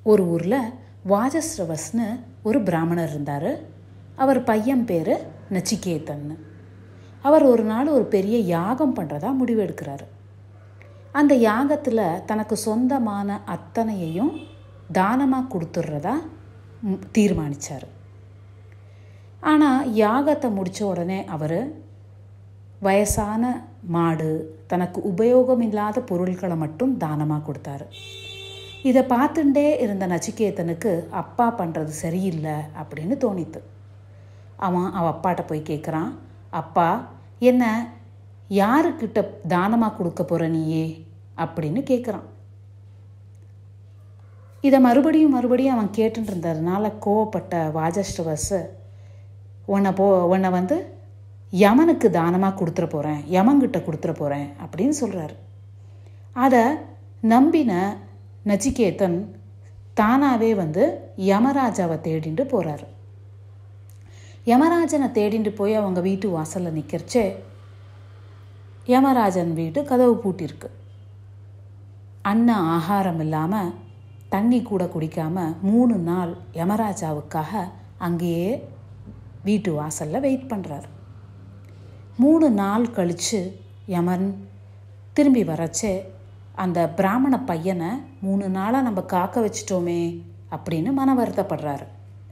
ஒரு ஊரில் வாஜஸ்ரவஸ்னு ஒரு பிராமணர் இருந்தார் அவர் பையன் பேர் நச்சிகேதன்னு அவர் ஒரு நாள் ஒரு பெரிய யாகம் பண்ணுறதா முடிவெடுக்கிறாரு அந்த யாகத்தில் தனக்கு சொந்தமான அத்தனையையும் தானமாக கொடுத்துட்றதா தீர்மானித்தார் ஆனால் யாகத்தை முடித்த உடனே அவர் வயசான மாடு தனக்கு உபயோகம் இல்லாத பொருட்களை மட்டும் தானமாக கொடுத்தாரு இதை பார்த்துட்டே இருந்த நச்சிகேதனுக்கு அப்பா பண்ணுறது சரியில்லை அப்படின்னு தோணித்து அவன் அவன் அப்பாட்ட போய் கேட்குறான் அப்பா என்ன யாருக்கிட்ட தானமாக கொடுக்க போகிற நீயே அப்படின்னு கேட்குறான் இதை மறுபடியும் மறுபடியும் அவன் கேட்டுட்டு இருந்ததுனால கோவப்பட்ட வாஜஸ்ரவஸ் உன்னை போ உன்னை வந்து யமனுக்கு தானமாக கொடுத்துட போகிறேன் யமன்கிட்ட கொடுத்துட போகிறேன் அப்படின்னு சொல்கிறாரு அதை நம்பின நச்சிகேதன் தானாகவே வந்து யமராஜாவை தேடிட்டு போகிறாரு யமராஜனை தேடிட்டு போய் அவங்க வீட்டு வாசலில் நிற்கிறச்சே யமராஜன் வீட்டு கதவு பூட்டிருக்கு அன்ன ஆகாரம் இல்லாமல் தண்ணி கூட குடிக்காமல் மூணு நாள் யமராஜாவுக்காக அங்கேயே வீட்டு வாசலில் வெயிட் பண்ணுறாரு மூணு நாள் கழித்து யமன் திரும்பி வரச்சே அந்த பிராமண பையனை மூணு நாளாக நம்ம காக்க வச்சிட்டோமே அப்படின்னு மன வருத்தப்படுறாரு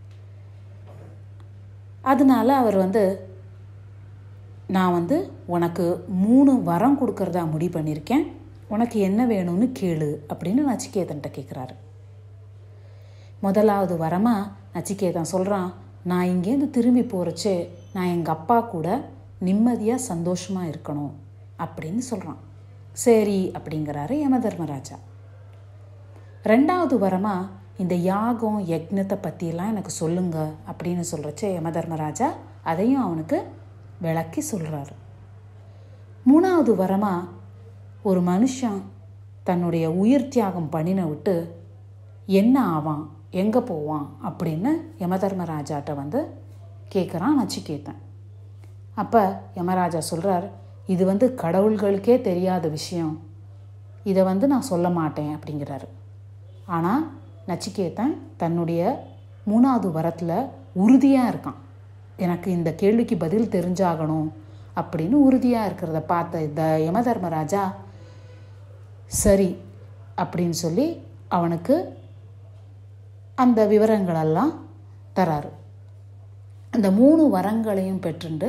அதனால அவர் வந்து நான் வந்து உனக்கு மூணு வரம் கொடுக்கறதா முடிவு பண்ணியிருக்கேன் உனக்கு என்ன வேணும்னு கேளு அப்படின்னு நச்சிகேதன்ட்ட கேட்குறாரு முதலாவது வரமாக நச்சிகேதன் சொல்கிறான் நான் இங்கேருந்து திரும்பி போகிறச்சே நான் எங்கள் அப்பா கூட நிம்மதியாக சந்தோஷமாக இருக்கணும் அப்படின்னு சொல்கிறான் சரி அப்படிங்கிறாரு யம தர்மராஜா ரெண்டாவது வரமாக இந்த யாகம் யக்னத்தை பற்றியெல்லாம் எனக்கு சொல்லுங்க அப்படின்னு சொல்கிறச்சே யம தர்மராஜா அதையும் அவனுக்கு விளக்கி சொல்கிறாரு மூணாவது வரமாக ஒரு மனுஷன் தன்னுடைய உயிர் தியாகம் பண்ணின விட்டு என்ன ஆவான் எங்கே போவான் அப்படின்னு யமதர்மராஜாட்ட வந்து கேட்குறான் நச்சிகேத்தன் அப்போ யமராஜா சொல்கிறார் இது வந்து கடவுள்களுக்கே தெரியாத விஷயம் இதை வந்து நான் சொல்ல மாட்டேன் அப்படிங்கிறாரு ஆனால் நச்சிகேத்தன் தன்னுடைய மூணாவது வரத்தில் உறுதியாக இருக்கான் எனக்கு இந்த கேள்விக்கு பதில் தெரிஞ்சாகணும் அப்படின்னு உறுதியாக இருக்கிறத பார்த்த இந்த யமதர்மராஜா சரி அப்படின்னு சொல்லி அவனுக்கு அந்த விவரங்களெல்லாம் தராரு அந்த மூணு வரங்களையும் பெற்றுண்டு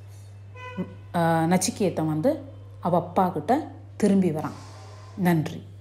நச்சிகேத்தன் வந்து அவ அப்பா கிட்ட திரும்பி வரான் நன்றி